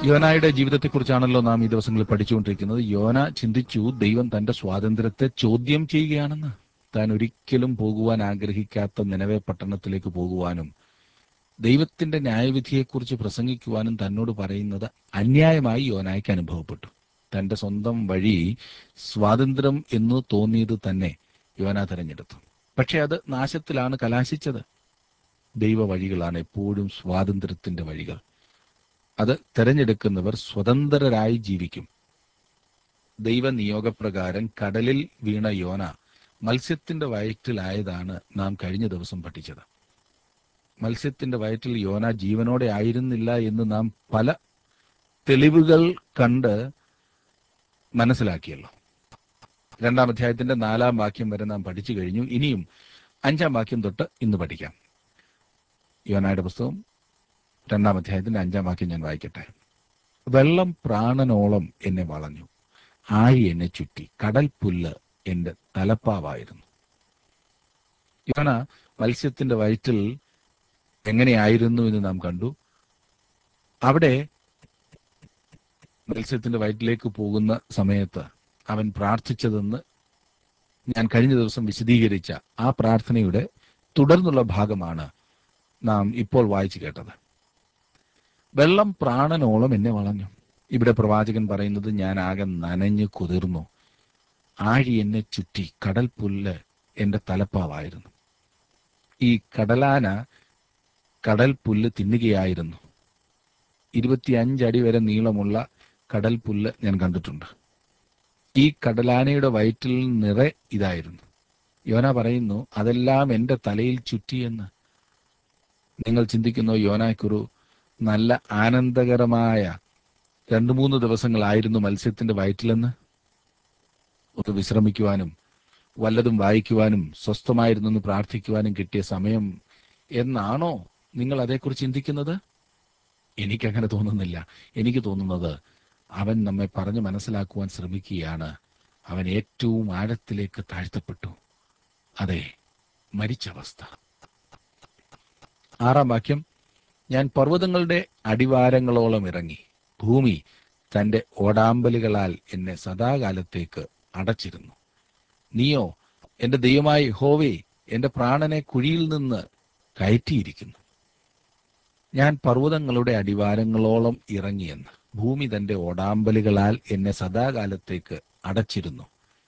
യോനായുടെ ജീവിതത്തെക്കുറിച്ചാണല്ലോ നാം ഈ ദിവസങ്ങളിൽ പഠിച്ചുകൊണ്ടിരിക്കുന്നത് യോന ചിന്തിച്ചു ദൈവം തന്റെ സ്വാതന്ത്ര്യത്തെ ചോദ്യം ചെയ്യുകയാണെന്ന് താൻ ഒരിക്കലും പോകുവാൻ ആഗ്രഹിക്കാത്ത നിലവെ പട്ടണത്തിലേക്ക് പോകുവാനും ദൈവത്തിന്റെ ന്യായവിധിയെക്കുറിച്ച് പ്രസംഗിക്കുവാനും തന്നോട് പറയുന്നത് അന്യായമായി യോനായ്ക്ക് അനുഭവപ്പെട്ടു തന്റെ സ്വന്തം വഴി സ്വാതന്ത്ര്യം എന്ന് തോന്നിയത് തന്നെ യോന തെരഞ്ഞെടുത്തു പക്ഷെ അത് നാശത്തിലാണ് കലാശിച്ചത് ദൈവ വഴികളാണ് എപ്പോഴും സ്വാതന്ത്ര്യത്തിന്റെ വഴികൾ അത് തെരഞ്ഞെടുക്കുന്നവർ സ്വതന്ത്രരായി ജീവിക്കും ദൈവനിയോഗപ്രകാരം കടലിൽ വീണ യോന മത്സ്യത്തിന്റെ വയറ്റിലായതാണ് നാം കഴിഞ്ഞ ദിവസം പഠിച്ചത് മത്സ്യത്തിന്റെ വയറ്റിൽ യോന ജീവനോടെ ആയിരുന്നില്ല എന്ന് നാം പല തെളിവുകൾ കണ്ട് മനസ്സിലാക്കിയല്ലോ രണ്ടാം അധ്യായത്തിന്റെ നാലാം വാക്യം വരെ നാം പഠിച്ചു കഴിഞ്ഞു ഇനിയും അഞ്ചാം വാക്യം തൊട്ട് ഇന്ന് പഠിക്കാം യോനായുടെ പുസ്തകം രണ്ടാം അധ്യായത്തിന്റെ അഞ്ചാം വാക്യം ഞാൻ വായിക്കട്ടെ വെള്ളം പ്രാണനോളം എന്നെ വളഞ്ഞു ആഴി എന്നെ ചുറ്റി കടൽ പുല്ല് എന്റെ തലപ്പാവായിരുന്നു യോന മത്സ്യത്തിന്റെ വയറ്റിൽ എങ്ങനെയായിരുന്നു എന്ന് നാം കണ്ടു അവിടെ മത്സ്യത്തിന്റെ വയറ്റിലേക്ക് പോകുന്ന സമയത്ത് അവൻ പ്രാർത്ഥിച്ചതെന്ന് ഞാൻ കഴിഞ്ഞ ദിവസം വിശദീകരിച്ച ആ പ്രാർത്ഥനയുടെ തുടർന്നുള്ള ഭാഗമാണ് നാം ഇപ്പോൾ വായിച്ചു കേട്ടത് വെള്ളം പ്രാണനോളം എന്നെ വളഞ്ഞു ഇവിടെ പ്രവാചകൻ പറയുന്നത് ഞാൻ ആകെ നനഞ്ഞു കുതിർന്നു ആഴി എന്നെ ചുറ്റി കടൽ പുല്ല് എന്റെ തലപ്പാവായിരുന്നു ഈ കടലാന കടൽ പുല്ല് തിന്നുകയായിരുന്നു ഇരുപത്തിയഞ്ചടി വരെ നീളമുള്ള കടൽ പുല്ല് ഞാൻ കണ്ടിട്ടുണ്ട് ഈ കടലാനയുടെ വയറ്റിൽ നിറ ഇതായിരുന്നു യോന പറയുന്നു അതെല്ലാം എൻ്റെ തലയിൽ ചുറ്റിയെന്ന് നിങ്ങൾ ചിന്തിക്കുന്നു യോനായ്ക്കൊരു നല്ല ആനന്ദകരമായ രണ്ടു മൂന്ന് ദിവസങ്ങളായിരുന്നു മത്സ്യത്തിന്റെ വയറ്റിലെന്ന് ഒന്ന് വിശ്രമിക്കുവാനും വല്ലതും വായിക്കുവാനും സ്വസ്ഥമായിരുന്നെന്ന് പ്രാർത്ഥിക്കുവാനും കിട്ടിയ സമയം എന്നാണോ നിങ്ങൾ അതേക്കുറിച്ച് ചിന്തിക്കുന്നത് എനിക്കങ്ങനെ തോന്നുന്നില്ല എനിക്ക് തോന്നുന്നത് അവൻ നമ്മെ പറഞ്ഞ് മനസ്സിലാക്കുവാൻ ശ്രമിക്കുകയാണ് അവൻ ഏറ്റവും ആഴത്തിലേക്ക് താഴ്ത്തപ്പെട്ടു അതെ മരിച്ചവസ്ഥ ആറാം വാക്യം ഞാൻ പർവ്വതങ്ങളുടെ അടിവാരങ്ങളോളം ഇറങ്ങി ഭൂമി തന്റെ ഓടാമ്പലുകളാൽ എന്നെ സദാകാലത്തേക്ക് അടച്ചിരുന്നു നീയോ എന്റെ ദൈവമായ ഹോവേ എന്റെ പ്രാണനെ കുഴിയിൽ നിന്ന് കയറ്റിയിരിക്കുന്നു ഞാൻ പർവ്വതങ്ങളുടെ അടിവാരങ്ങളോളം ഇറങ്ങിയെന്ന് ഭൂമി തന്റെ ഓടാമ്പലുകളാൽ എന്നെ സദാകാലത്തേക്ക് അടച്ചിരുന്നു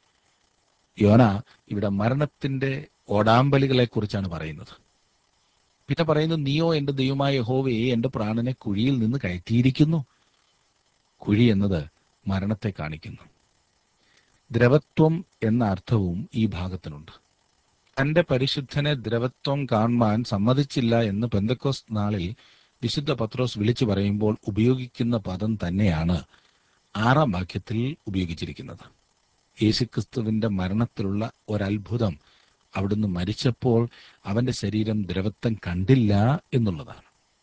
യോന ഇവിടെ മരണത്തിന്റെ ഓടാമ്പലുകളെ കുറിച്ചാണ് പറയുന്നത് പിന്നെ പറയുന്നു നീയോ എന്റെ ദൈവമായ യഹോവയെ എന്റെ പ്രാണനെ കുഴിയിൽ നിന്ന് കയറ്റിയിരിക്കുന്നു കുഴി എന്നത് മരണത്തെ കാണിക്കുന്നു ദ്രവത്വം എന്ന അർത്ഥവും ഈ ഭാഗത്തിനുണ്ട് തന്റെ പരിശുദ്ധനെ ദ്രവത്വം കാണുവാൻ സമ്മതിച്ചില്ല എന്ന് പെന്തക്കോസ് നാളിൽ വിശുദ്ധ പത്രോസ് വിളിച്ചു പറയുമ്പോൾ ഉപയോഗിക്കുന്ന പദം തന്നെയാണ് ആറാം വാക്യത്തിൽ ഉപയോഗിച്ചിരിക്കുന്നത് യേശുക്രിസ്തുവിന്റെ മരണത്തിലുള്ള ഒരത്ഭുതം അവിടുന്ന് മരിച്ചപ്പോൾ അവന്റെ ശരീരം ദ്രവത്വം കണ്ടില്ല എന്നുള്ളതാണ്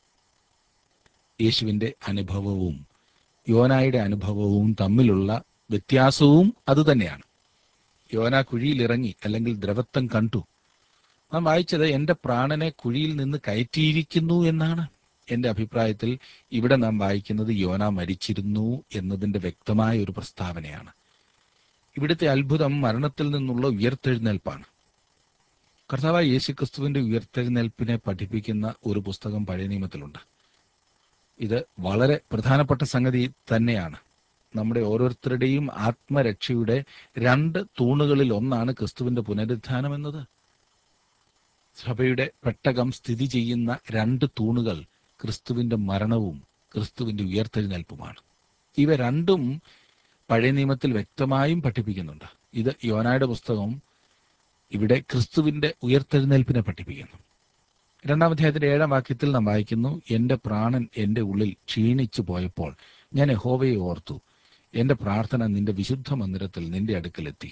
യേശുവിന്റെ അനുഭവവും യോനായുടെ അനുഭവവും തമ്മിലുള്ള വ്യത്യാസവും അതുതന്നെയാണ് യോന കുഴിയിൽ ഇറങ്ങി അല്ലെങ്കിൽ ദ്രവത്വം കണ്ടു നാം വായിച്ചത് എന്റെ പ്രാണനെ കുഴിയിൽ നിന്ന് കയറ്റിയിരിക്കുന്നു എന്നാണ് എന്റെ അഭിപ്രായത്തിൽ ഇവിടെ നാം വായിക്കുന്നത് യോന മരിച്ചിരുന്നു എന്നതിന്റെ വ്യക്തമായ ഒരു പ്രസ്താവനയാണ് ഇവിടുത്തെ അത്ഭുതം മരണത്തിൽ നിന്നുള്ള ഉയർത്തെഴുന്നേൽപ്പാണ് കർത്താവായ യേശുക്രിസ്തുവിന്റെ ഉയർത്തെഴുന്നേൽപ്പിനെ പഠിപ്പിക്കുന്ന ഒരു പുസ്തകം പഴയ നിയമത്തിലുണ്ട് ഇത് വളരെ പ്രധാനപ്പെട്ട സംഗതി തന്നെയാണ് നമ്മുടെ ഓരോരുത്തരുടെയും ആത്മരക്ഷയുടെ രണ്ട് തൂണുകളിൽ ഒന്നാണ് ക്രിസ്തുവിന്റെ പുനരുത്ഥാനം എന്നത് സഭയുടെ പെട്ടകം സ്ഥിതി ചെയ്യുന്ന രണ്ട് തൂണുകൾ ക്രിസ്തുവിന്റെ മരണവും ക്രിസ്തുവിന്റെ ഉയർത്തെഴുന്നേൽപ്പുമാണ് ഇവ രണ്ടും പഴയ നിയമത്തിൽ വ്യക്തമായും പഠിപ്പിക്കുന്നുണ്ട് ഇത് യോനായുടെ പുസ്തകം ഇവിടെ ക്രിസ്തുവിന്റെ ഉയർത്തെഴുന്നേൽപ്പിനെ പഠിപ്പിക്കുന്നു രണ്ടാം അധ്യായത്തിന്റെ ഏഴാം വാക്യത്തിൽ നാം വായിക്കുന്നു എന്റെ പ്രാണൻ എന്റെ ഉള്ളിൽ ക്ഷീണിച്ചു പോയപ്പോൾ ഞാൻ യഹോവയെ ഓർത്തു എന്റെ പ്രാർത്ഥന നിന്റെ വിശുദ്ധ മന്ദിരത്തിൽ നിന്റെ അടുക്കലെത്തി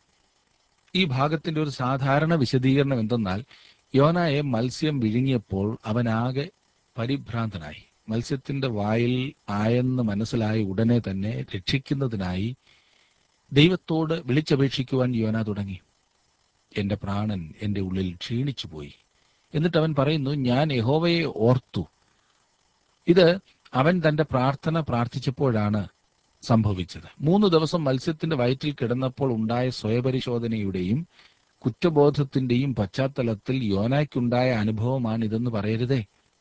ഈ ഭാഗത്തിന്റെ ഒരു സാധാരണ വിശദീകരണം എന്തെന്നാൽ യോനായെ മത്സ്യം വിഴുങ്ങിയപ്പോൾ അവനാകെ പരിഭ്രാന്തനായി മത്സ്യത്തിന്റെ വായിൽ ആയെന്ന് മനസ്സിലായ ഉടനെ തന്നെ രക്ഷിക്കുന്നതിനായി ദൈവത്തോട് വിളിച്ചപേക്ഷിക്കുവാൻ യോന തുടങ്ങി എന്റെ പ്രാണൻ എന്റെ ഉള്ളിൽ ക്ഷീണിച്ചു പോയി എന്നിട്ട് അവൻ പറയുന്നു ഞാൻ യഹോവയെ ഓർത്തു ഇത് അവൻ തന്റെ പ്രാർത്ഥന പ്രാർത്ഥിച്ചപ്പോഴാണ് സംഭവിച്ചത് മൂന്ന് ദിവസം മത്സ്യത്തിന്റെ വയറ്റിൽ കിടന്നപ്പോൾ ഉണ്ടായ സ്വയപരിശോധനയുടെയും കുറ്റബോധത്തിന്റെയും പശ്ചാത്തലത്തിൽ യോനായ്ക്കുണ്ടായ അനുഭവമാണ് ഇതെന്ന് പറയരുതേ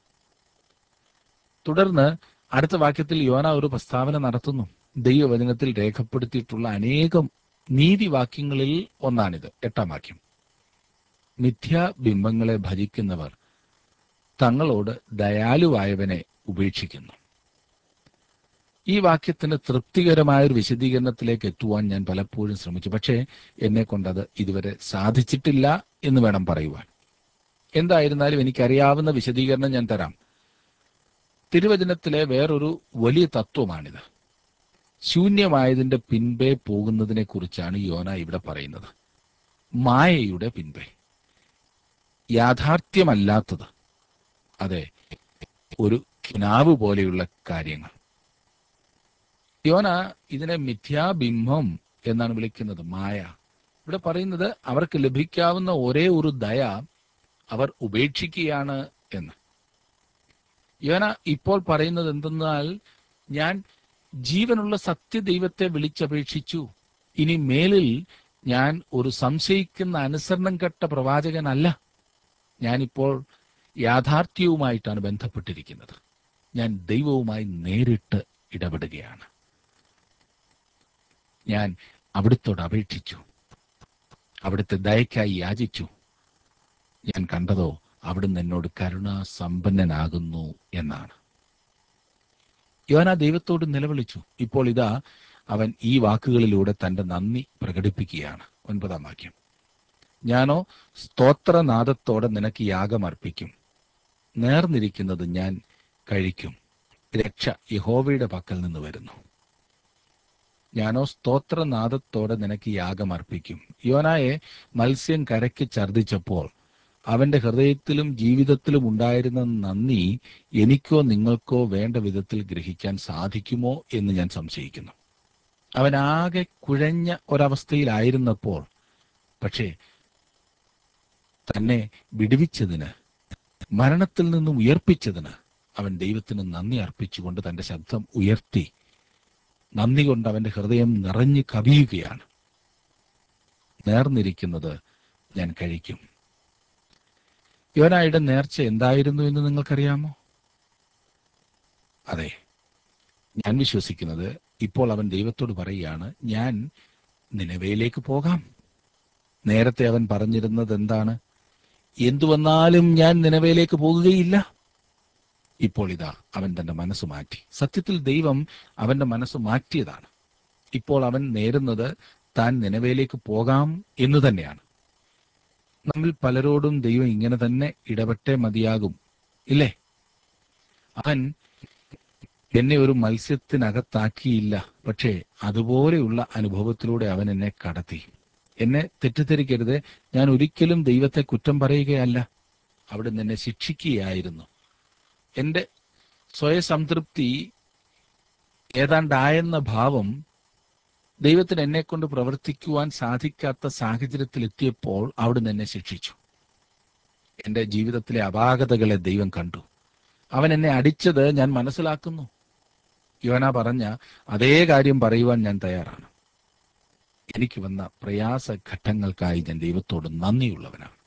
തുടർന്ന് അടുത്ത വാക്യത്തിൽ യോന ഒരു പ്രസ്താവന നടത്തുന്നു ദൈവവചനത്തിൽ രേഖപ്പെടുത്തിയിട്ടുള്ള അനേകം നീതിവാക്യങ്ങളിൽ ഒന്നാണിത് എട്ടാം വാക്യം മിഥ്യാബിംബങ്ങളെ ഭജിക്കുന്നവർ തങ്ങളോട് ദയാലുവായവനെ ഉപേക്ഷിക്കുന്നു ഈ വാക്യത്തിന് തൃപ്തികരമായ ഒരു വിശദീകരണത്തിലേക്ക് എത്തുവാൻ ഞാൻ പലപ്പോഴും ശ്രമിച്ചു പക്ഷേ എന്നെ കൊണ്ടത് ഇതുവരെ സാധിച്ചിട്ടില്ല എന്ന് വേണം പറയുവാൻ എന്തായിരുന്നാലും എനിക്കറിയാവുന്ന വിശദീകരണം ഞാൻ തരാം തിരുവചനത്തിലെ വേറൊരു വലിയ തത്വമാണിത് ശൂന്യമായതിന്റെ പിൻപേ പോകുന്നതിനെ കുറിച്ചാണ് യോന ഇവിടെ പറയുന്നത് മായയുടെ പിൻപേ യാഥാർത്ഥ്യമല്ലാത്തത് അതെ ഒരു കിനാവ് പോലെയുള്ള കാര്യങ്ങൾ യോന ഇതിനെ മിഥ്യാബിംബം എന്നാണ് വിളിക്കുന്നത് മായ ഇവിടെ പറയുന്നത് അവർക്ക് ലഭിക്കാവുന്ന ഒരേ ഒരു ദയ അവർ ഉപേക്ഷിക്കുകയാണ് എന്ന് യോന ഇപ്പോൾ പറയുന്നത് എന്തെന്നാൽ ഞാൻ ജീവനുള്ള സത്യദൈവത്തെ വിളിച്ചപേക്ഷിച്ചു ഇനി മേലിൽ ഞാൻ ഒരു സംശയിക്കുന്ന അനുസരണം കെട്ട പ്രവാചകനല്ല ഞാനിപ്പോൾ യാഥാർത്ഥ്യവുമായിട്ടാണ് ബന്ധപ്പെട്ടിരിക്കുന്നത് ഞാൻ ദൈവവുമായി നേരിട്ട് ഇടപെടുകയാണ് ഞാൻ അവിടുത്തോട് അപേക്ഷിച്ചു അവിടുത്തെ ദയക്കായി യാചിച്ചു ഞാൻ കണ്ടതോ അവിടുന്ന് എന്നോട് കരുണാസമ്പന്നനാകുന്നു എന്നാണ് യോന ദൈവത്തോട് നിലവിളിച്ചു ഇപ്പോൾ ഇതാ അവൻ ഈ വാക്കുകളിലൂടെ തന്റെ നന്ദി പ്രകടിപ്പിക്കുകയാണ് ഒൻപതാം വാക്യം ഞാനോ സ്തോത്രനാദത്തോടെ നിനക്ക് യാഗമർപ്പിക്കും നേർന്നിരിക്കുന്നത് ഞാൻ കഴിക്കും രക്ഷ യഹോവയുടെ പക്കൽ നിന്ന് വരുന്നു ഞാനോ സ്തോത്രനാദത്തോടെ നിനക്ക് യാഗമർപ്പിക്കും യോനായെ മത്സ്യം കരയ്ക്ക് ഛർദിച്ചപ്പോൾ അവന്റെ ഹൃദയത്തിലും ജീവിതത്തിലും ഉണ്ടായിരുന്ന നന്ദി എനിക്കോ നിങ്ങൾക്കോ വേണ്ട വിധത്തിൽ ഗ്രഹിക്കാൻ സാധിക്കുമോ എന്ന് ഞാൻ സംശയിക്കുന്നു അവൻ ആകെ കുഴഞ്ഞ ഒരവസ്ഥയിലായിരുന്നപ്പോൾ പക്ഷേ തന്നെ വിടുവിച്ചതിന് മരണത്തിൽ നിന്നും ഉയർപ്പിച്ചതിന് അവൻ ദൈവത്തിന് നന്ദി അർപ്പിച്ചുകൊണ്ട് തന്റെ ശബ്ദം ഉയർത്തി നന്ദി കൊണ്ട് അവന്റെ ഹൃദയം നിറഞ്ഞു കവിയുകയാണ് നേർന്നിരിക്കുന്നത് ഞാൻ കഴിക്കും യോനായുടെ നേർച്ച എന്തായിരുന്നു എന്ന് നിങ്ങൾക്കറിയാമോ അതെ ഞാൻ വിശ്വസിക്കുന്നത് ഇപ്പോൾ അവൻ ദൈവത്തോട് പറയുകയാണ് ഞാൻ നിലവയിലേക്ക് പോകാം നേരത്തെ അവൻ പറഞ്ഞിരുന്നത് എന്താണ് എന്തു വന്നാലും ഞാൻ നിലവയിലേക്ക് പോകുകയില്ല ഇപ്പോൾ ഇതാ അവൻ തന്റെ മനസ്സ് മാറ്റി സത്യത്തിൽ ദൈവം അവന്റെ മനസ്സ് മാറ്റിയതാണ് ഇപ്പോൾ അവൻ നേരുന്നത് താൻ നിലവയിലേക്ക് പോകാം എന്ന് തന്നെയാണ് നമ്മിൽ പലരോടും ദൈവം ഇങ്ങനെ തന്നെ ഇടപെട്ടേ മതിയാകും ഇല്ലേ അവൻ എന്നെ ഒരു മത്സ്യത്തിനകത്താക്കിയില്ല പക്ഷേ അതുപോലെയുള്ള അനുഭവത്തിലൂടെ അവൻ എന്നെ കടത്തി എന്നെ തെറ്റിദ്ധരിക്കരുത് ഞാൻ ഒരിക്കലും ദൈവത്തെ കുറ്റം പറയുകയല്ല അവിടെ എന്നെ ശിക്ഷിക്കുകയായിരുന്നു എൻ്റെ സ്വയസംതൃപ്തി ഏതാണ്ടായെന്ന ഭാവം ദൈവത്തിന് എന്നെ കൊണ്ട് പ്രവർത്തിക്കുവാൻ സാധിക്കാത്ത സാഹചര്യത്തിൽ എത്തിയപ്പോൾ അവിടുന്ന് എന്നെ ശിക്ഷിച്ചു എൻ്റെ ജീവിതത്തിലെ അപാകതകളെ ദൈവം കണ്ടു അവൻ എന്നെ അടിച്ചത് ഞാൻ മനസ്സിലാക്കുന്നു യോന പറഞ്ഞ അതേ കാര്യം പറയുവാൻ ഞാൻ തയ്യാറാണ് എനിക്ക് വന്ന പ്രയാസ ഘട്ടങ്ങൾക്കായി ഞാൻ ദൈവത്തോട് നന്ദിയുള്ളവനാണ്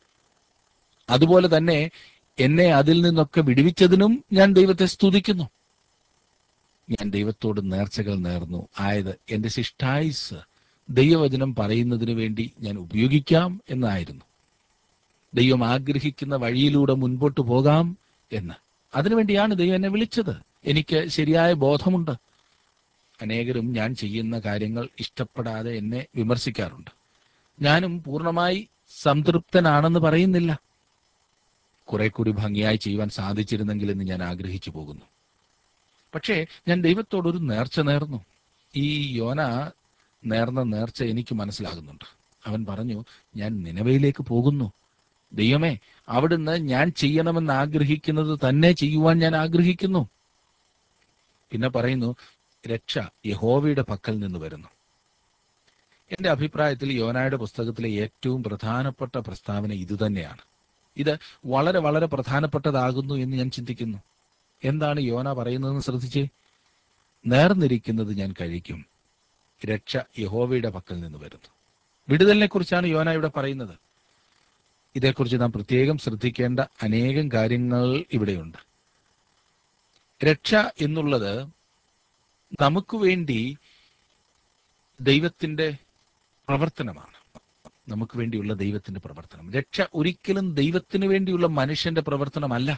അതുപോലെ തന്നെ എന്നെ അതിൽ നിന്നൊക്കെ വിടുവിച്ചതിനും ഞാൻ ദൈവത്തെ സ്തുതിക്കുന്നു ഞാൻ ദൈവത്തോട് നേർച്ചകൾ നേർന്നു ആയത് എന്റെ ശിഷ്ടായുസ് ദൈവവചനം പറയുന്നതിന് വേണ്ടി ഞാൻ ഉപയോഗിക്കാം എന്നായിരുന്നു ദൈവം ആഗ്രഹിക്കുന്ന വഴിയിലൂടെ മുൻപോട്ട് പോകാം എന്ന് അതിനുവേണ്ടിയാണ് ദൈവം എന്നെ വിളിച്ചത് എനിക്ക് ശരിയായ ബോധമുണ്ട് അനേകരും ഞാൻ ചെയ്യുന്ന കാര്യങ്ങൾ ഇഷ്ടപ്പെടാതെ എന്നെ വിമർശിക്കാറുണ്ട് ഞാനും പൂർണ്ണമായി സംതൃപ്തനാണെന്ന് പറയുന്നില്ല കുറെ കൂടി ഭംഗിയായി ചെയ്യുവാൻ സാധിച്ചിരുന്നെങ്കിൽ എന്ന് ഞാൻ ആഗ്രഹിച്ചു പോകുന്നു പക്ഷേ ഞാൻ ദൈവത്തോടൊരു നേർച്ച നേർന്നു ഈ യോന നേർന്ന നേർച്ച എനിക്ക് മനസ്സിലാകുന്നുണ്ട് അവൻ പറഞ്ഞു ഞാൻ നിലവയിലേക്ക് പോകുന്നു ദൈവമേ അവിടുന്ന് ഞാൻ ചെയ്യണമെന്ന് ആഗ്രഹിക്കുന്നത് തന്നെ ചെയ്യുവാൻ ഞാൻ ആഗ്രഹിക്കുന്നു പിന്നെ പറയുന്നു രക്ഷ യഹോവയുടെ പക്കൽ നിന്ന് വരുന്നു എന്റെ അഭിപ്രായത്തിൽ യോനായുടെ പുസ്തകത്തിലെ ഏറ്റവും പ്രധാനപ്പെട്ട പ്രസ്താവന ഇതുതന്നെയാണ് ഇത് വളരെ വളരെ പ്രധാനപ്പെട്ടതാകുന്നു എന്ന് ഞാൻ ചിന്തിക്കുന്നു എന്താണ് യോന പറയുന്നതെന്ന് ശ്രദ്ധിച്ചേ നേർന്നിരിക്കുന്നത് ഞാൻ കഴിക്കും രക്ഷ യഹോവയുടെ പക്കൽ നിന്ന് വരുന്നു വിടുതലിനെ കുറിച്ചാണ് യോന ഇവിടെ പറയുന്നത് ഇതേക്കുറിച്ച് നാം പ്രത്യേകം ശ്രദ്ധിക്കേണ്ട അനേകം കാര്യങ്ങൾ ഇവിടെയുണ്ട് രക്ഷ എന്നുള്ളത് നമുക്ക് വേണ്ടി ദൈവത്തിന്റെ പ്രവർത്തനമാണ് നമുക്ക് വേണ്ടിയുള്ള ദൈവത്തിന്റെ പ്രവർത്തനം രക്ഷ ഒരിക്കലും ദൈവത്തിന് വേണ്ടിയുള്ള മനുഷ്യന്റെ പ്രവർത്തനമല്ല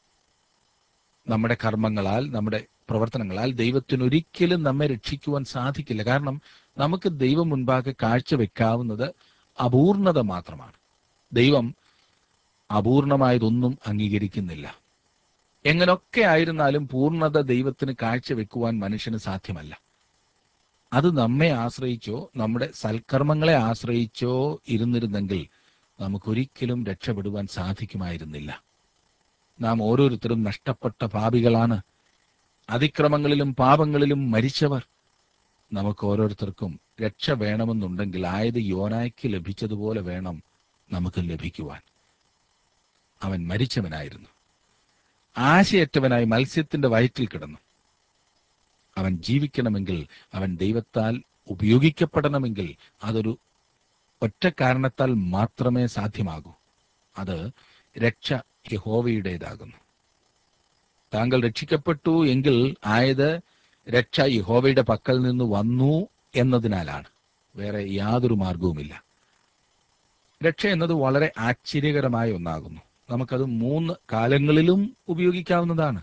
നമ്മുടെ കർമ്മങ്ങളാൽ നമ്മുടെ പ്രവർത്തനങ്ങളാൽ ദൈവത്തിന് ഒരിക്കലും നമ്മെ രക്ഷിക്കുവാൻ സാധിക്കില്ല കാരണം നമുക്ക് ദൈവം മുൻപാകെ കാഴ്ചവെക്കാവുന്നത് അപൂർണത മാത്രമാണ് ദൈവം അപൂർണമായതൊന്നും അംഗീകരിക്കുന്നില്ല എങ്ങനൊക്കെ ആയിരുന്നാലും പൂർണ്ണത ദൈവത്തിന് കാഴ്ചവെക്കുവാൻ മനുഷ്യന് സാധ്യമല്ല അത് നമ്മെ ആശ്രയിച്ചോ നമ്മുടെ സൽക്കർമ്മങ്ങളെ ആശ്രയിച്ചോ ഇരുന്നിരുന്നെങ്കിൽ നമുക്കൊരിക്കലും രക്ഷപ്പെടുവാൻ സാധിക്കുമായിരുന്നില്ല നാം ഓരോരുത്തരും നഷ്ടപ്പെട്ട പാപികളാണ് അതിക്രമങ്ങളിലും പാപങ്ങളിലും മരിച്ചവർ നമുക്ക് ഓരോരുത്തർക്കും രക്ഷ വേണമെന്നുണ്ടെങ്കിൽ ആയത് യോനായ്ക്ക് ലഭിച്ചതുപോലെ വേണം നമുക്ക് ലഭിക്കുവാൻ അവൻ മരിച്ചവനായിരുന്നു ആശയറ്റവനായി മത്സ്യത്തിന്റെ വയറ്റിൽ കിടന്നു അവൻ ജീവിക്കണമെങ്കിൽ അവൻ ദൈവത്താൽ ഉപയോഗിക്കപ്പെടണമെങ്കിൽ അതൊരു ഒറ്റ കാരണത്താൽ മാത്രമേ സാധ്യമാകൂ അത് രക്ഷ യഹോവയുടേതാകുന്നു താങ്കൾ രക്ഷിക്കപ്പെട്ടു എങ്കിൽ ആയത് രക്ഷ യഹോവയുടെ പക്കൽ നിന്ന് വന്നു എന്നതിനാലാണ് വേറെ യാതൊരു മാർഗവുമില്ല രക്ഷ എന്നത് വളരെ ആശ്ചര്യകരമായ ഒന്നാകുന്നു നമുക്കത് മൂന്ന് കാലങ്ങളിലും ഉപയോഗിക്കാവുന്നതാണ്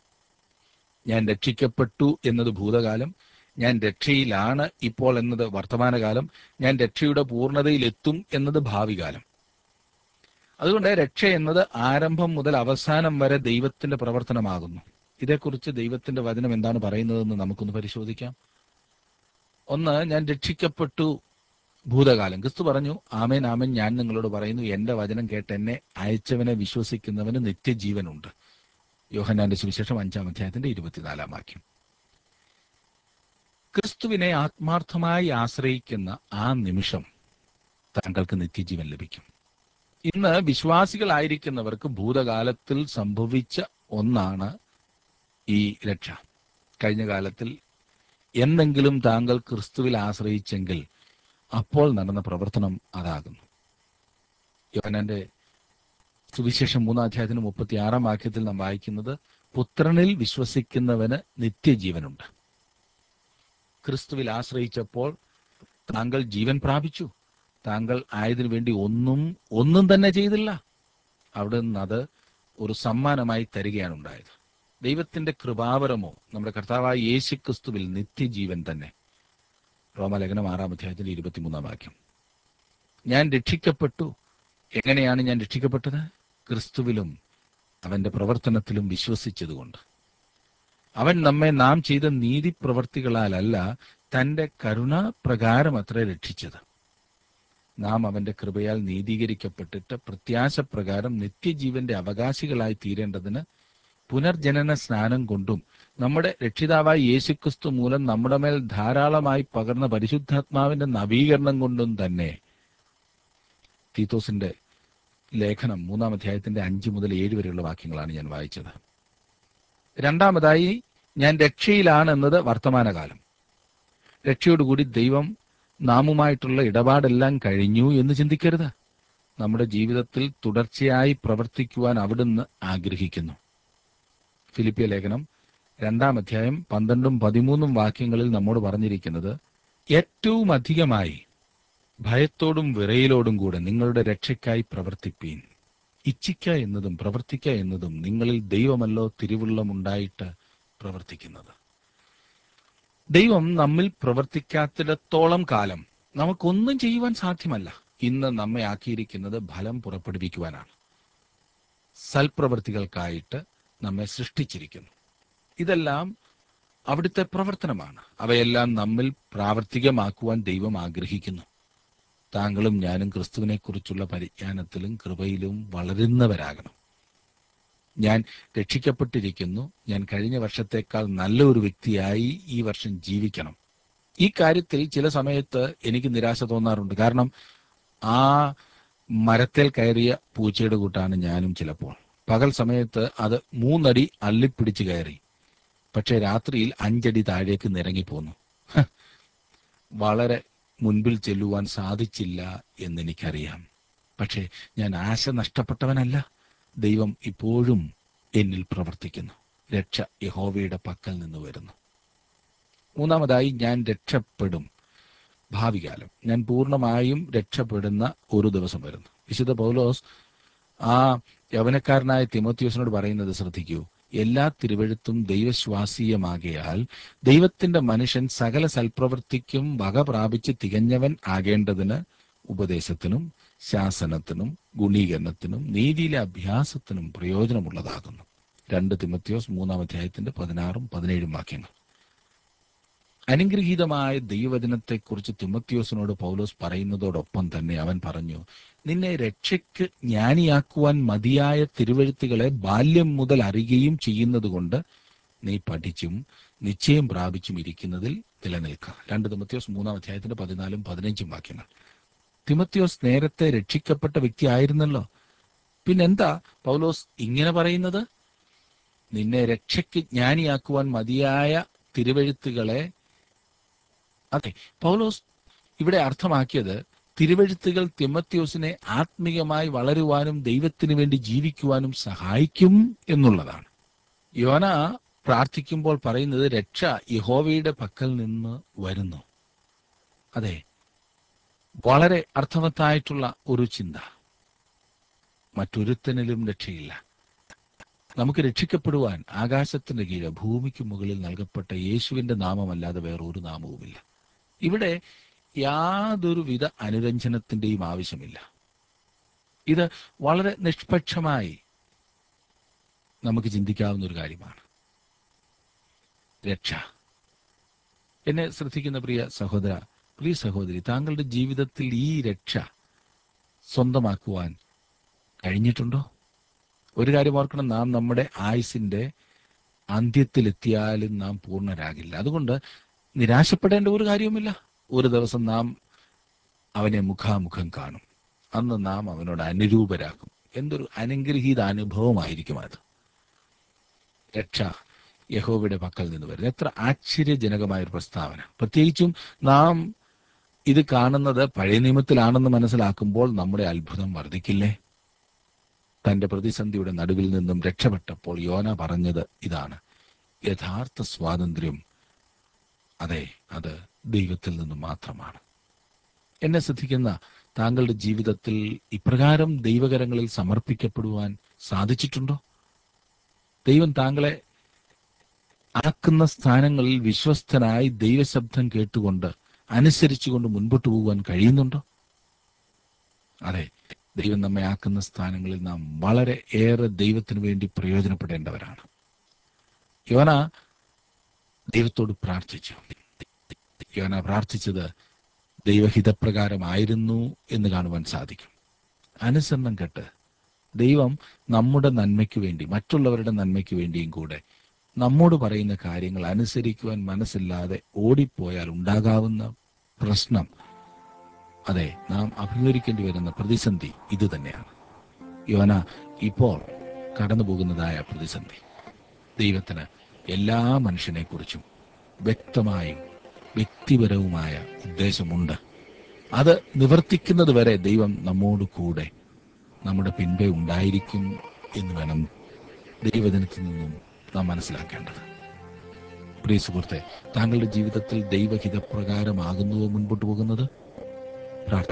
ഞാൻ രക്ഷിക്കപ്പെട്ടു എന്നത് ഭൂതകാലം ഞാൻ രക്ഷയിലാണ് ഇപ്പോൾ എന്നത് വർത്തമാനകാലം ഞാൻ രക്ഷയുടെ പൂർണ്ണതയിലെത്തും എന്നത് ഭാവികാലം അതുകൊണ്ട് രക്ഷ എന്നത് ആരംഭം മുതൽ അവസാനം വരെ ദൈവത്തിന്റെ പ്രവർത്തനമാകുന്നു ഇതേക്കുറിച്ച് ദൈവത്തിന്റെ വചനം എന്താണ് പറയുന്നതെന്ന് നമുക്കൊന്ന് പരിശോധിക്കാം ഒന്ന് ഞാൻ രക്ഷിക്കപ്പെട്ടു ഭൂതകാലം ക്രിസ്തു പറഞ്ഞു ആമേൻ ആമേൻ ഞാൻ നിങ്ങളോട് പറയുന്നു എന്റെ വചനം കേട്ട് എന്നെ അയച്ചവനെ വിശ്വസിക്കുന്നവന് നിത്യജീവനുണ്ട് യോഹന്നാന്റെ സുവിശേഷം അഞ്ചാം അധ്യായത്തിന്റെ ഇരുപത്തിനാലാം വാക്യം ക്രിസ്തുവിനെ ആത്മാർത്ഥമായി ആശ്രയിക്കുന്ന ആ നിമിഷം താങ്കൾക്ക് നിത്യജീവൻ ലഭിക്കും ഇന്ന് വിശ്വാസികളായിരിക്കുന്നവർക്ക് ഭൂതകാലത്തിൽ സംഭവിച്ച ഒന്നാണ് ഈ രക്ഷ കഴിഞ്ഞ കാലത്തിൽ എന്നെങ്കിലും താങ്കൾ ക്രിസ്തുവിൽ ആശ്രയിച്ചെങ്കിൽ അപ്പോൾ നടന്ന പ്രവർത്തനം അതാകുന്നു യോഹന്നാന്റെ സുവിശേഷം മൂന്നാം അധ്യായത്തിന് മുപ്പത്തി ആറാം വാക്യത്തിൽ നാം വായിക്കുന്നത് പുത്രനിൽ വിശ്വസിക്കുന്നവന് നിത്യജീവനുണ്ട് ക്രിസ്തുവിൽ ആശ്രയിച്ചപ്പോൾ താങ്കൾ ജീവൻ പ്രാപിച്ചു താങ്കൾ ആയതിനു വേണ്ടി ഒന്നും ഒന്നും തന്നെ ചെയ്തില്ല അവിടെ നിന്ന് അത് ഒരു സമ്മാനമായി തരികയാണ് ഉണ്ടായത് ദൈവത്തിന്റെ കൃപാവരമോ നമ്മുടെ കർത്താവായ യേശു ക്രിസ്തുവിൽ നിത്യജീവൻ തന്നെ റോമലേഖനം ആറാം അധ്യായത്തിൽ ഇരുപത്തിമൂന്നാം വാക്യം ഞാൻ രക്ഷിക്കപ്പെട്ടു എങ്ങനെയാണ് ഞാൻ രക്ഷിക്കപ്പെട്ടത് ക്രിസ്തുവിലും അവന്റെ പ്രവർത്തനത്തിലും വിശ്വസിച്ചതുകൊണ്ട് അവൻ നമ്മെ നാം ചെയ്ത നീതി പ്രവർത്തികളാലല്ല തന്റെ കരുണ പ്രകാരം അത്ര രക്ഷിച്ചത് നാം അവന്റെ കൃപയാൽ നീതീകരിക്കപ്പെട്ടിട്ട് പ്രത്യാശപ്രകാരം നിത്യജീവന്റെ അവകാശികളായി തീരേണ്ടതിന് പുനർജനന സ്നാനം കൊണ്ടും നമ്മുടെ രക്ഷിതാവായ യേശുക്രിസ്തു മൂലം നമ്മുടെ മേൽ ധാരാളമായി പകർന്ന പരിശുദ്ധാത്മാവിന്റെ നവീകരണം കൊണ്ടും തന്നെ തീത്തോസിന്റെ ലേഖനം മൂന്നാം അധ്യായത്തിന്റെ അഞ്ച് മുതൽ ഏഴ് വരെയുള്ള വാക്യങ്ങളാണ് ഞാൻ വായിച്ചത് രണ്ടാമതായി ഞാൻ രക്ഷയിലാണ് എന്നത് വർത്തമാനകാലം രക്ഷയോടുകൂടി ദൈവം നാമുമായിട്ടുള്ള ഇടപാടെല്ലാം കഴിഞ്ഞു എന്ന് ചിന്തിക്കരുത് നമ്മുടെ ജീവിതത്തിൽ തുടർച്ചയായി പ്രവർത്തിക്കുവാൻ അവിടുന്ന് ആഗ്രഹിക്കുന്നു ഫിലിപ്പിയ ലേഖനം രണ്ടാം അധ്യായം പന്ത്രണ്ടും പതിമൂന്നും വാക്യങ്ങളിൽ നമ്മോട് പറഞ്ഞിരിക്കുന്നത് ഏറ്റവും അധികമായി ഭയത്തോടും വിറയിലോടും കൂടെ നിങ്ങളുടെ രക്ഷയ്ക്കായി പ്രവർത്തിപ്പീൻ ഇച്ഛിക്ക എന്നതും പ്രവർത്തിക്ക എന്നതും നിങ്ങളിൽ ദൈവമല്ലോ തിരുവുള്ളമുണ്ടായിട്ട് പ്രവർത്തിക്കുന്നത് ദൈവം നമ്മിൽ പ്രവർത്തിക്കാത്തിടത്തോളം കാലം നമുക്കൊന്നും ചെയ്യുവാൻ സാധ്യമല്ല ഇന്ന് നമ്മെ ആക്കിയിരിക്കുന്നത് ഫലം പുറപ്പെടുവിക്കുവാനാണ് സൽപ്രവൃത്തികൾക്കായിട്ട് നമ്മെ സൃഷ്ടിച്ചിരിക്കുന്നു ഇതെല്ലാം അവിടുത്തെ പ്രവർത്തനമാണ് അവയെല്ലാം നമ്മിൽ പ്രാവർത്തികമാക്കുവാൻ ദൈവം ആഗ്രഹിക്കുന്നു താങ്കളും ഞാനും ക്രിസ്തുവിനെ കുറിച്ചുള്ള പരിജ്ഞാനത്തിലും കൃപയിലും വളരുന്നവരാകണം ഞാൻ രക്ഷിക്കപ്പെട്ടിരിക്കുന്നു ഞാൻ കഴിഞ്ഞ വർഷത്തേക്കാൾ നല്ല ഒരു വ്യക്തിയായി ഈ വർഷം ജീവിക്കണം ഈ കാര്യത്തിൽ ചില സമയത്ത് എനിക്ക് നിരാശ തോന്നാറുണ്ട് കാരണം ആ മരത്തിൽ കയറിയ പൂച്ചയുടെ കൂട്ടാണ് ഞാനും ചിലപ്പോൾ പകൽ സമയത്ത് അത് മൂന്നടി അള്ളിപ്പിടിച്ച് കയറി പക്ഷെ രാത്രിയിൽ അഞ്ചടി താഴേക്ക് നിരങ്ങിപ്പോന്നു ഹ, വളരെ മുൻപിൽ ചെല്ലുവാൻ സാധിച്ചില്ല എന്നെനിക്കറിയാം പക്ഷേ ഞാൻ ആശ നഷ്ടപ്പെട്ടവനല്ല ദൈവം ഇപ്പോഴും എന്നിൽ പ്രവർത്തിക്കുന്നു രക്ഷ യഹോവയുടെ പക്കൽ നിന്ന് വരുന്നു മൂന്നാമതായി ഞാൻ രക്ഷപ്പെടും ഭാവികാലം ഞാൻ പൂർണ്ണമായും രക്ഷപ്പെടുന്ന ഒരു ദിവസം വരുന്നു വിശുദ്ധ പൗലോസ് ആ യവനക്കാരനായ തിമോത്യോസിനോട് പറയുന്നത് ശ്രദ്ധിക്കൂ എല്ലാ തിരുവഴുത്തും ദൈവശ്വാസീയമാകയാൽ ദൈവത്തിന്റെ മനുഷ്യൻ സകല സൽപ്രവൃത്തിക്കും വക പ്രാപിച്ച് തികഞ്ഞവൻ ആകേണ്ടതിന് ഉപദേശത്തിനും ശാസനത്തിനും ഗുണീകരണത്തിനും നീതിയിലെ അഭ്യാസത്തിനും പ്രയോജനമുള്ളതാകുന്നു രണ്ട് തിമത്യോസ് മൂന്നാം അധ്യായത്തിന്റെ പതിനാറും പതിനേഴും വാക്യങ്ങൾ അനുഗ്രഹീതമായ ദൈവവചനത്തെക്കുറിച്ച് തിമത്യോസിനോട് പൗലോസ് പറയുന്നതോടൊപ്പം തന്നെ അവൻ പറഞ്ഞു നിന്നെ രക്ഷയ്ക്ക് ജ്ഞാനിയാക്കുവാൻ മതിയായ തിരുവഴുത്തുകളെ ബാല്യം മുതൽ അറിയുകയും ചെയ്യുന്നതുകൊണ്ട് നീ പഠിച്ചും നിശ്ചയം പ്രാപിച്ചും ഇരിക്കുന്നതിൽ നിലനിൽക്കുക രണ്ട് തിമത്യോസ് മൂന്നാം അധ്യായത്തിന്റെ പതിനാലും പതിനഞ്ചും വാക്യങ്ങൾ തിമത്യോസ് നേരത്തെ രക്ഷിക്കപ്പെട്ട വ്യക്തി ആയിരുന്നല്ലോ പിന്നെന്താ പൗലോസ് ഇങ്ങനെ പറയുന്നത് നിന്നെ രക്ഷയ്ക്ക് ജ്ഞാനിയാക്കുവാൻ മതിയായ തിരുവഴുത്തുകളെ അതെ പൗലോസ് ഇവിടെ അർത്ഥമാക്കിയത് തിരുവഴുത്തുകൾ തിമത്യോസിനെ ആത്മീയമായി വളരുവാനും ദൈവത്തിന് വേണ്ടി ജീവിക്കുവാനും സഹായിക്കും എന്നുള്ളതാണ് യോന പ്രാർത്ഥിക്കുമ്പോൾ പറയുന്നത് രക്ഷ യഹോവയുടെ പക്കൽ നിന്ന് വരുന്നു അതെ വളരെ അർത്ഥവത്തായിട്ടുള്ള ഒരു ചിന്ത മറ്റൊരുത്തനിലും രക്ഷയില്ല നമുക്ക് രക്ഷിക്കപ്പെടുവാൻ ആകാശത്തിന്റെ കീഴ് ഭൂമിക്ക് മുകളിൽ നൽകപ്പെട്ട യേശുവിന്റെ നാമമല്ലാതെ വേറൊരു നാമവുമില്ല ഇവിടെ യാതൊരുവിധ അനുരഞ്ജനത്തിന്റെയും ആവശ്യമില്ല ഇത് വളരെ നിഷ്പക്ഷമായി നമുക്ക് ചിന്തിക്കാവുന്ന ഒരു കാര്യമാണ് രക്ഷ എന്നെ ശ്രദ്ധിക്കുന്ന പ്രിയ സഹോദര പ്രിയ സഹോദരി താങ്കളുടെ ജീവിതത്തിൽ ഈ രക്ഷ സ്വന്തമാക്കുവാൻ കഴിഞ്ഞിട്ടുണ്ടോ ഒരു കാര്യം ഓർക്കണം നാം നമ്മുടെ ആയുസിന്റെ അന്ത്യത്തിലെത്തിയാലും നാം പൂർണ്ണരാകില്ല അതുകൊണ്ട് നിരാശപ്പെടേണ്ട ഒരു കാര്യവുമില്ല ഒരു ദിവസം നാം അവനെ മുഖാമുഖം കാണും അന്ന് നാം അവനോട് അനുരൂപരാക്കും എന്തൊരു അനുഗ്രഹീത അനുഭവമായിരിക്കും അത് രക്ഷ യഹോവയുടെ പക്കൽ നിന്ന് വരുന്നത് എത്ര ആശ്ചര്യജനകമായ ഒരു പ്രസ്താവന പ്രത്യേകിച്ചും നാം ഇത് കാണുന്നത് പഴയ നിയമത്തിലാണെന്ന് മനസ്സിലാക്കുമ്പോൾ നമ്മുടെ അത്ഭുതം വർദ്ധിക്കില്ലേ തന്റെ പ്രതിസന്ധിയുടെ നടുവിൽ നിന്നും രക്ഷപ്പെട്ടപ്പോൾ യോന പറഞ്ഞത് ഇതാണ് യഥാർത്ഥ സ്വാതന്ത്ര്യം അതെ അത് ദൈവത്തിൽ നിന്നും മാത്രമാണ് എന്നെ ശ്രദ്ധിക്കുന്ന താങ്കളുടെ ജീവിതത്തിൽ ഇപ്രകാരം ദൈവകരങ്ങളിൽ സമർപ്പിക്കപ്പെടുവാൻ സാധിച്ചിട്ടുണ്ടോ ദൈവം താങ്കളെ ആക്കുന്ന സ്ഥാനങ്ങളിൽ വിശ്വസ്തനായി ദൈവശബ്ദം കേട്ടുകൊണ്ട് അനുസരിച്ചുകൊണ്ട് മുൻപോട്ട് പോകുവാൻ കഴിയുന്നുണ്ടോ അതെ ദൈവം നമ്മെ ആക്കുന്ന സ്ഥാനങ്ങളിൽ നാം വളരെ ഏറെ ദൈവത്തിന് വേണ്ടി പ്രയോജനപ്പെടേണ്ടവരാണ് യോന ദൈവത്തോട് പ്രാർത്ഥിച്ചു യോന പ്രാർത്ഥിച്ചത് ദൈവഹിതപ്രകാരമായിരുന്നു എന്ന് കാണുവാൻ സാധിക്കും അനുസരണം കെട്ട് ദൈവം നമ്മുടെ നന്മയ്ക്ക് വേണ്ടി മറ്റുള്ളവരുടെ നന്മയ്ക്ക് വേണ്ടിയും കൂടെ നമ്മോട് പറയുന്ന കാര്യങ്ങൾ അനുസരിക്കുവാൻ മനസ്സില്ലാതെ ഓടിപ്പോയാൽ ഉണ്ടാകാവുന്ന പ്രശ്നം അതെ നാം അഭിമുഖീകരിക്കേണ്ടി വരുന്ന പ്രതിസന്ധി ഇത് തന്നെയാണ് യോന ഇപ്പോൾ കടന്നു പോകുന്നതായ പ്രതിസന്ധി ദൈവത്തിന് എല്ലാ മനുഷ്യനെക്കുറിച്ചും വ്യക്തമായും വ്യക്തിപരവുമായ ഉദ്ദേശമുണ്ട് അത് നിവർത്തിക്കുന്നത് വരെ ദൈവം നമ്മോട് കൂടെ നമ്മുടെ പിൻപേ ഉണ്ടായിരിക്കും എന്ന് വേണം ദൈവജനത്തിൽ നിന്നും നാം മനസ്സിലാക്കേണ്ടത് പ്രിയ സുഹൃത്തെ താങ്കളുടെ ജീവിതത്തിൽ ദൈവഹിതപ്രകാരമാകുന്നുവോ മുൻപോട്ട് പോകുന്നത് പ്രാർത്ഥന